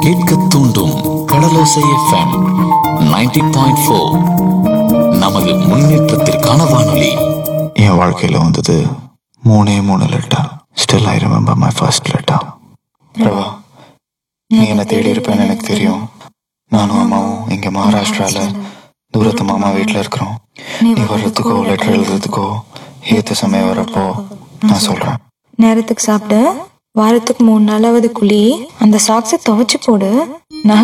கேட்க தூண்டும் கடலோசை FM 90.4 point four நமது முன்னேற்றத்திற்கான வானொலி என் வாழ்க்கையில் வந்தது மூணே மூணு letter still I remember my first letter Prabha நீ என்னை தேடி இருப்பேன்னு எனக்கு தெரியும் நானும் அம்மாவும் இங்கே மகாராஷ்டிரால தூரத்து மாமா வீட்டில் இருக்கிறோம் நீ வர்றதுக்கோ லெட்டர் எழுதுறதுக்கோ ஏற்ற சமயம் வரப்போ நான் சொல்கிறேன் நேரத்துக்கு சாப்பிடு வாரத்துக்கு மூணு நாளாவது குழி அந்த சாக்ஸை துவைச்சு போடு நகை